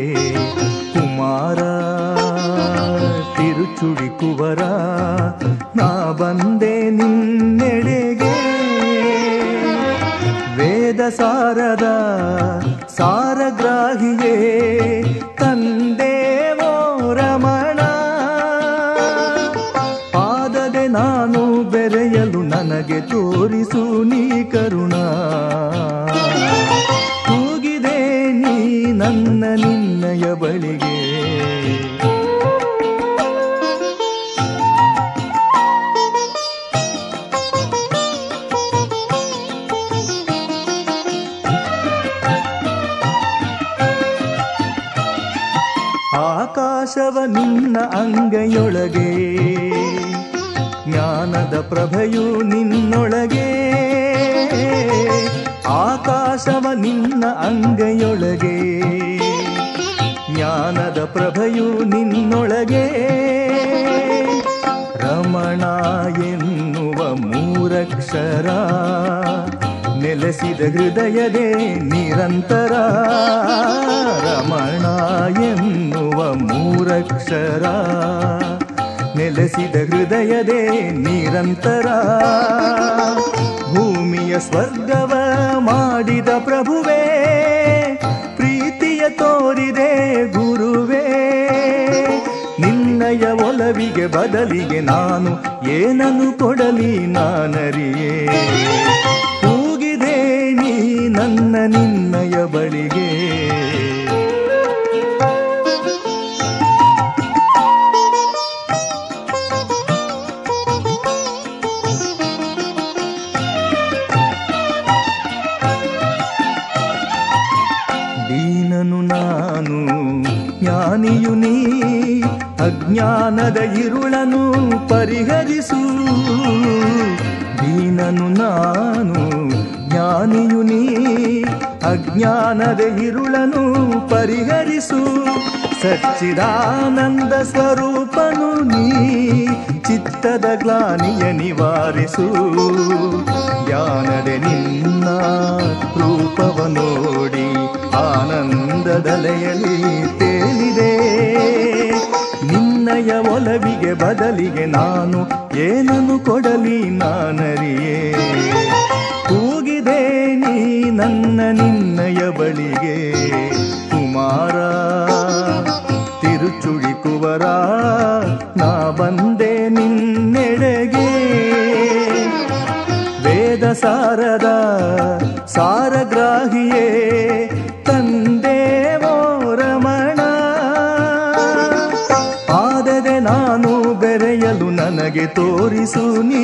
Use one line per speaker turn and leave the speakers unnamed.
ಕುಮಾರ ತಿರುಚುಡಿ ಕುವರ ನಾ ಬಂದೆ ನಿನ್ನೆಡೆಗೆ ವೇದ ಸಾರದ ಸಾರಗ್ರಾಹಿಯೇ ತಂದೇವೋ ರಮಣ ಪಾದದೆ ನಾನು ಬೆರೆಯಲು ನನಗೆ ತೋರಿಸು ನೀ ಕರುಣ ಕೂಗಿದೆ ನೀ ನನ್ನ ನಿನ್ನಯ ಬಳಿಗೆ ಆಕಾಶವ ನಿನ್ನ ಅಂಗೈಯೊಳಗೆ ಜ್ಞಾನದ ಪ್ರಭೆಯು ನಿನ್ನೊಳಗೆ ಆಕಾಶವ ನಿನ್ನ ಅಂಗೈಯೊಳಗೆ ಜ್ಞಾನದ ಪ್ರಭೆಯು ನಿನ್ನೊಳಗೆ ರಮಣ ಎನ್ನುವ ಮೂರಕ್ಷರ ನೆಲೆಸಿದ ಹೃದಯದೇ ನಿರಂತರ ರಮಣ ಎನ್ನುವ ಮೂರಕ್ಷರ ನೆಲೆಸಿದ ಹೃದಯದೇ ನಿರಂತರ ಭೂಮಿಯ ಸ್ವರ್ಗವ ಮಾಡಿದ ಪ್ರಭುವೇ ಪ್ರೀತಿಯ ತೋರಿದೆ ಗುರುವೇ ನಿನ್ನಯ ಒಲವಿಗೆ ಬದಲಿಗೆ ನಾನು ಏನನ್ನು ಕೊಡಲಿ ನಾನರಿಯೇ ಕೂಗಿದೆ ನೀ ನನ್ನ ನಿನ್ನಯ ಬಳಿಗೆ ದೀನನು ನಾನು ಜ್ಞಾನಿಯು ನೀ ಅಜ್ಞಾನದ ಇರುಳನು ಪರಿಹರಿಸು ದೀನನು ನಾನು ಜ್ಞಾನಿಯು ನೀ ಅಜ್ಞಾನದ ಇರುಳನು ಪರಿಹರಿಸು ಸಚ್ಚಿದಾನಂದ ಸ್ವರೂಪನು ನೀ ಚಿತ್ತದ ಗ್ಲಾನಿಯ ನಿವಾರಿಸು ಜ್ಞಾನದೆ ನಿನ್ನ ರೂಪವ ನೋಡಿ ಆನಂದದಲೆಯಲ್ಲಿ ತೇಲಿದೆ ನಿನ್ನಯ ಒಲವಿಗೆ ಬದಲಿಗೆ ನಾನು ಏನನ್ನು ಕೊಡಲಿ ನಾನರಿಯೇ ಕೂಗಿದೆ ನೀ ನನ್ನ ನಿನ್ನಯ ಬಳಿಗೆ ಕುಮಾರ ತಿರುಚುಳಿ ಕುವರ ನಾ ಬಂದೆ ನಿನ್ನೆಡೆಗೆ ವೇದ ಸಾರದ ಸಾರಗ್ರಾಹಿಯೇ ತಂದೇವೋ ರಮಣ ಪಾದದೆ ನಾನು ಬೆರೆಯಲು ನನಗೆ ತೋರಿಸು ನೀ